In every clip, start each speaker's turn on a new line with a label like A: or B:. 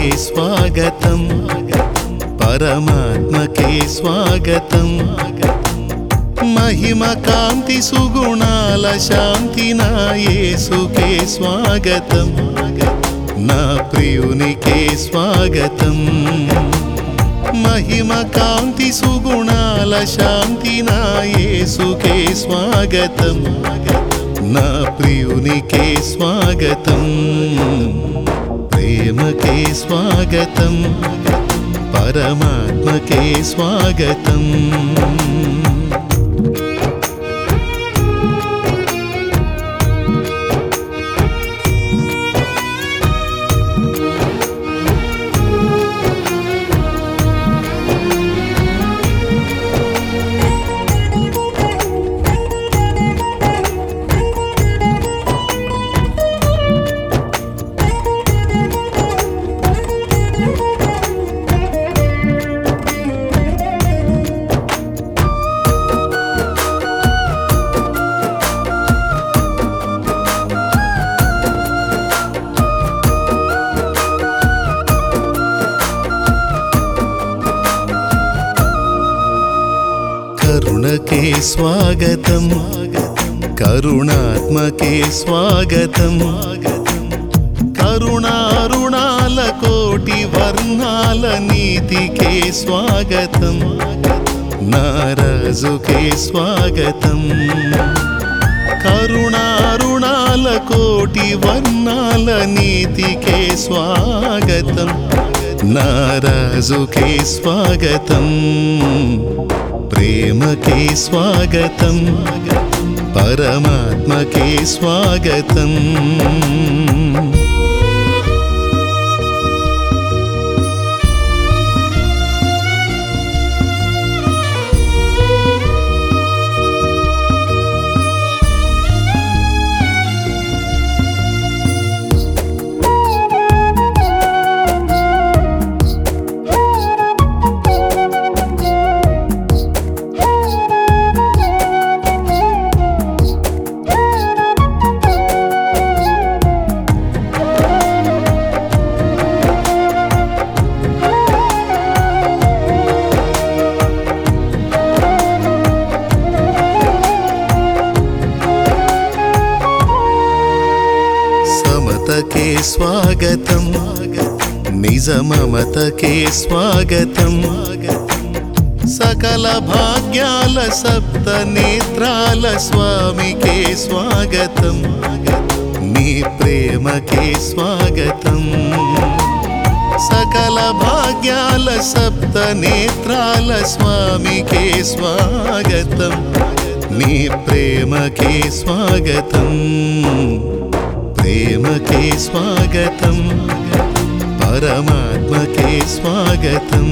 A: స్వాగతం పరమాత్మకే స్వాగతం మహిమ కాంతి సుగుణాల శాంతి నా యేసుకే స్వాగతం నా ప్రియునికే స్వాగతం మహిమ కాంతి సుగుణాల శాంతి నా యేసుకే స్వాగతం నా ప్రియునికే స్వాగతం ప్రేమకే స్వాగతం పరమాత్మకే స్వాగతం కరుణకే స్వాగతం కరుణాత్మకే స్వాగతం కరుణారుణాల కోటి వర్ణాల నీతికే స్వాగతం నారాజుకే స్వాగతం కరుణారుణాల కోటి వర్ణాల నీతికే స్వాగతం నారాజుకే స్వాగతం ప్రేమకే స్వాగతం పరమాత్మకే స్వాగతం సమతకే స్వాగతం నిజమమతకే స్వాగతం సకల భాగ్యాల సప్త నేత్రాల స్వామికే స్వాగతం నీ ప్రేమకే స్వాగతం సకల భాగ్యాల సప్త నేత్రాల స్వామికే స్వాగతం నీ ప్రేమకే స్వాగతం ప్రేమకే స్వాగతం పరమాత్మకే స్వాగతం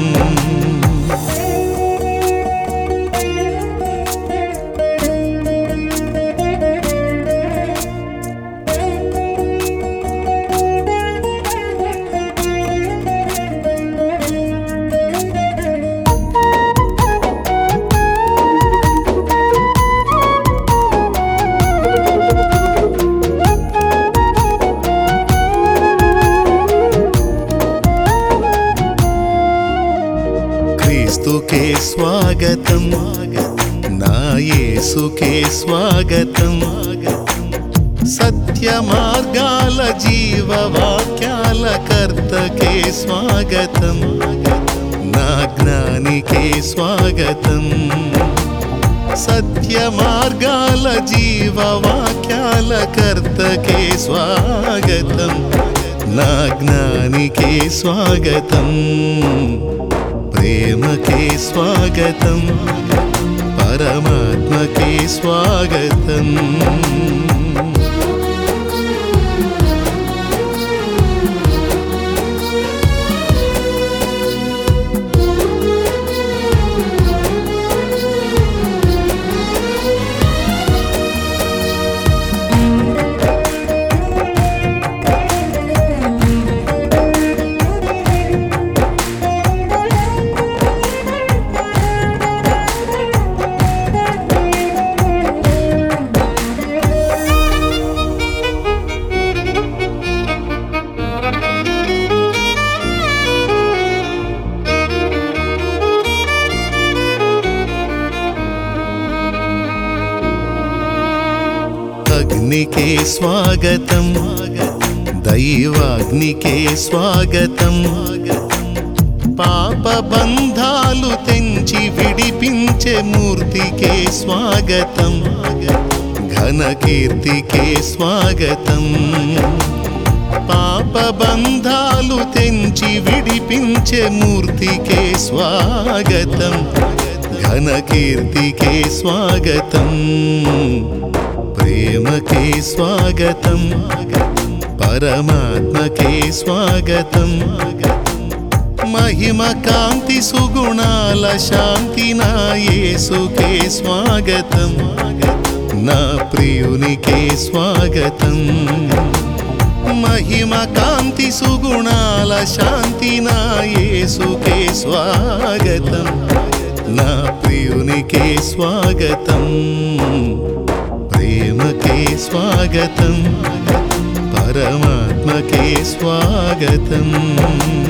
A: క్రీస్తుకే స్వాగతం నా యేసుకే స్వాగతం సత్య మార్గాల జీవ వాక్యాల కర్తకే స్వాగతం నా జ్ఞానికే స్వాగతం సత్య మార్గాల జీవ వాక్యాల కర్తకే స్వాగతం నా జ్ఞానికే స్వాగతం ప్రేమకే స్వాగతం పరమాత్మకే స్వాగతం స్వాగతం దైవాగ్నికే స్వాగతం పాప బంధాలు తెంచి విడిపించే మూర్తికే స్వాగతం ఘన కీర్తికే స్వాగతం పాప బంధాలు తెంచి విడిపించే మూర్తికే స్వాగతం ఘన కీర్తికే స్వాగతం ప్రేమకే స్వాగతం పరమాత్మకే స్వాగతం మహిమ కాంతి సుగుణాల శాంతి నా యేసుకే స్వాగతం నా ప్రియునికే స్వాగతం మహిమ కాంతి సుగుణాల శాంతి నా యేసుకే స్వాగతం నా ప్రియునికే స్వాగతం ప్రేమకే స్వాగతం పరమాత్మకే స్వాగతం